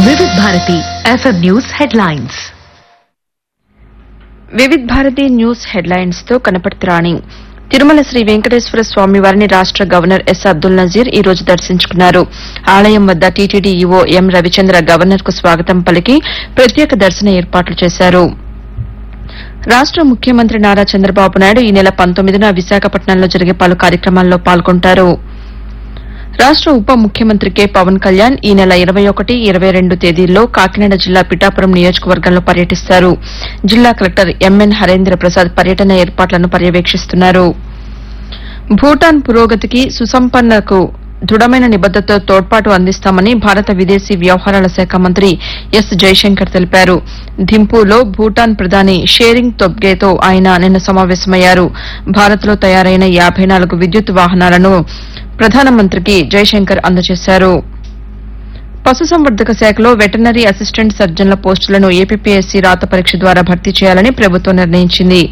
వివిధ Bharati FM news headlines Vividh Bharati news headlines తో కనపడుతురాణి తిరుమల శ్రీ వెంకటేశ్వర స్వామి వారిని రాష్ట గవర్నర్ ఎస్ అబ్దుల్ నజీర్ ఈ రోజు దర్శించుకున్నారు ఆలయం వద్ద TTD EO M Ravichandra governor కు స్వాగతం పలికి ప్రత్యేక దర్శన ఏర్పాట్లు చేశారు రాష్ట ముఖ్యమంత్రి నారా చంద్రబాబు నాయుడు ఈ నెల పంతొమ్మిదిన విశాఖపట్నంలో జరిగే పలు కార్యక్రమాల్లో పాల్గొంటారు రాష్ట ఉప ముఖ్యమంత్రి కె పవన్ కళ్యాణ్ ఈ నెల ఇరవై ఒకటి ఇరవై రెండు తేదీల్లో కాకినాడ జిల్లా పిఠాపురం నియోజకవర్గంలో పర్యటిస్తారు జిల్లా కలెక్టర్ ఎంఎన్ హరేంద్ర ప్రసాద్ పర్యటన ఏర్పాట్లను పర్యవేక్షిస్తున్నారు భూటాన్ పురోగతికి సుసంపన్నకు దృఢమైన నిబద్దతతో తోడ్పాటు అందిస్తామని భారత విదేశీ వ్యవహారాల శాఖ మంత్రి ఎస్ జైశంకర్ తెలిపారు థింపూలో భూటాన్ ప్రధాని షేరింగ్ తొబ్గేతో ఆయన నిన్న సమావేశమయ్యారు భారత్లో తయారైన యాబై నాలుగు విద్యుత్ వాహనాలను ప్రధానమంత్రికి జైశంకర్ అందజేశారు పశుసంవర్ధక శాఖలో వెటర్నరీ అసిస్టెంట్ సర్జన్ల పోస్టులను ఏపీపీఎస్సీ రాత పరీక్ష ద్వారా భర్తీ చేయాలని ప్రభుత్వం నిర్ణయించింది